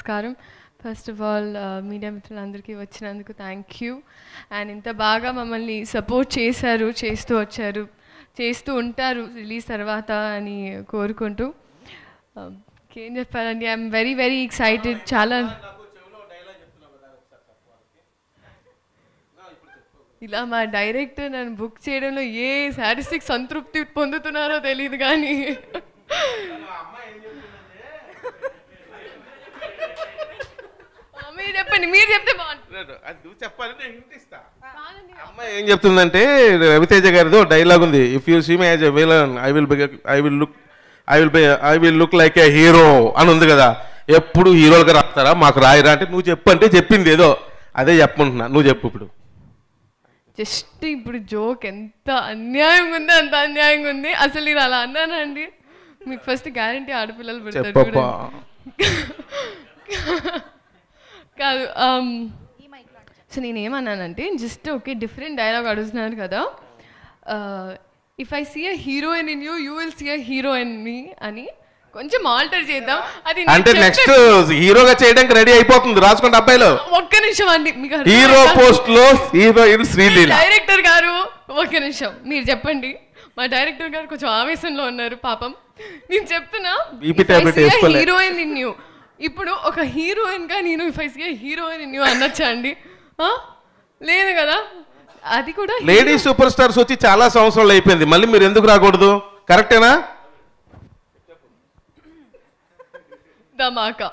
నమస్కారం first of all media మిత్రులందరికీ వచ్చినందుకు థ్యాంక్ యూ అండ్ ఇంత బాగా మమ్మల్ని సపోర్ట్ చేశారు చేస్తూ వచ్చారు చేస్తూ ఉంటారు రిలీజ్ తర్వాత అని కోరుకుంటూ uh, ఏం చెప్పాలండి ఐఎమ్ వెరీ వెరీ ఎక్సైటెడ్ చాలా ఇలా మా డైరెక్టర్ నన్ను బుక్ చేయడంలో ఏ సాటిస్టిక్ సంతృప్తి పొందుతున్నారో తెలియదు కానీ ఆ, మీరు చెప్పండి మీరు చెప్తే బాగుంటుంది అది నువ్వు చెప్పాలి నేను హింట్ ఇస్తా అమ్మాయి ఏం చెప్తుందంటే రవితేజ గారిదో డైలాగ్ ఉంది if you see my as a villain I will I will look I will be I will look like a hero అని ఉంది కదా ఎప్పుడు హీరోలుగా రాస్తారా మాకు రాయరా అంటే నువ్వు చెప్పు అంటే చెప్పింది ఏదో అదే చెప్పమంటున్నా నువ్వు చెప్పు ఇప్పుడు జస్ట్ ఇప్పుడు జోక్ ఎంత అన్యాయంగా ఉంది అంత అన్యాయంగా ఉంది అసలు నేను అలా అన్నానండి మీకు ఫస్ట్ గ్యారంటీ ఆడపిల్లలు పెడతారు చెప్పప్పా చూడండి. కాదు సో నేను ఏమన్నానంటే జస్ట్ ఓకే డిఫరెంట్ డైలాగ్ అడుగుతున్నారు కదా if I see a heroine in you you will see a heroine me అని కొంచెం ఆల్టర్ చేద్దాం అది నేను అంటే చెప్పే- నెక్స్ట్ హీరోగా చేయడానికి రెడీ అయిపోతుంది రాసుకోండి అబ్బాయిలు ఒక్క నిమిషం అండి మీకు అర్థం హీరో అయిందా? పోస్ట్ లో హీరోయిన్ శ్రీలీల డైరెక్టర్ గారు ఒక నిమిషం మీరు చెప్పండి మా డైరెక్టర్ గారు కొంచెం ఆవేశంలో ఉన్నారు పాపం నేను చెప్తున్నా BP tablet వేసుకోలే. హీరోయిన్ ఇన్ యూ ఇప్పుడు ఒక హీరోయిన్ గా నేను ఫైస్గా హీరోయిన్ ఇన్ యూ అనొచ్చా అండి ఆ? లేదు కదా అది కూడా లేడీ సూపర్ స్టార్స్ వచ్చి చాలా సంవత్సరాలు అయిపోయింది మళ్ళీ మీరు ఎందుకు రాకూడదు కరెక్టేనా ధమాకా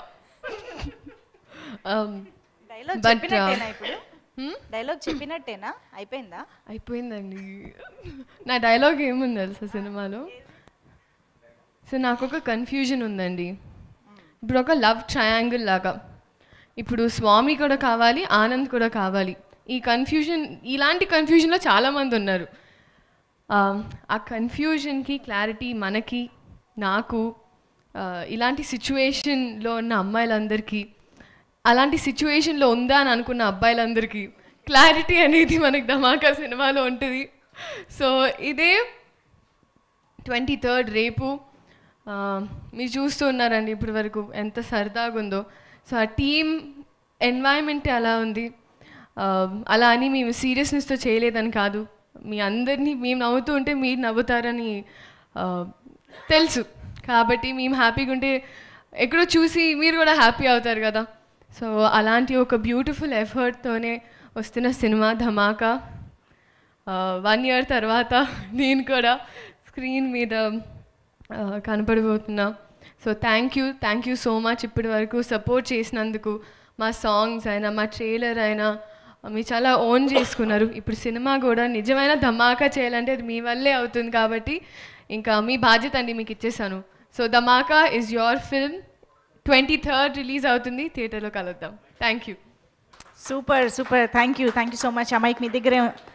Um, డైలాగ్ But, చెప్పినట్టేనా uh, ఇప్పుడు hmm? డైలాగ్ చెప్పినట్టేనా అయిపోయిందా అయిపోయిందండి నా డైలాగ్ ఏముంది తెలుసా సినిమాలో సో నాకు ఒక కన్ఫ్యూజన్ ఉందండి ఇప్పుడు ఒక లవ్ ట్రయాంగిల్ లాగా ఇప్పుడు స్వామి కూడా కావాలి ఆనంద్ కూడా కావాలి ఈ కన్ఫ్యూజన్ ఇలాంటి కన్ఫ్యూజన్లో చాలామంది ఉన్నారు ఆ, ఆ కన్ఫ్యూజన్కి క్లారిటీ మనకి నాకు ఆ, ఇలాంటి సిచ్యువేషన్లో ఉన్న అమ్మాయిలందరికీ అలాంటి సిచ్యువేషన్లో ఉందా అని అనుకున్న అబ్బాయిలందరికీ క్లారిటీ అనేది మనకి ధమాకా సినిమాలో ఉంటుంది సో ఇదే ట్వంటీ థర్డ్ రేపు ఆ, మీరు చూస్తూ ఉన్నారండి ఇప్పటి వరకు ఎంత సరదాగా ఉందో సో ఆ టీమ్ ఎన్వైరన్మెంట్ అలా ఉంది ఆ, అలా అని మేము సీరియస్నెస్తో చేయలేదని కాదు మీ అందరినీ మేము నవ్వుతూ ఉంటే మీరు నవ్వుతారని ఆ, తెలుసు కాబట్టి మేము హ్యాపీగా ఉంటే ఎక్కడో చూసి మీరు కూడా హ్యాపీ అవుతారు కదా సో అలాంటి ఒక బ్యూటిఫుల్ ఎఫర్ట్తోనే వస్తున్న సినిమా ధమాకా వన్ ఇయర్ తర్వాత నేను కూడా స్క్రీన్ మీద ఆ, కనపడబోతున్నా so thank you thank you so much ఇప్పటి వరకు సపోర్ట్ చేసినందుకు మా సాంగ్స్ అయినా మా ట్రైలర్ అయినా మీరు చాలా ఓన్ చేసుకున్నారు ఇప్పుడు సినిమా కూడా నిజమైన ధమాకా చేయాలంటే అది మీ వల్లే అవుతుంది కాబట్టి ఇంకా మీ బాధ్యత అండి మీకు ఇచ్చేసాను so Dhamaka is your film twenty third release అవుతుంది థియేటర్లో కలుద్దాం thank you super super thank you thank you so much అమ్మాయికి మీ దగ్గరే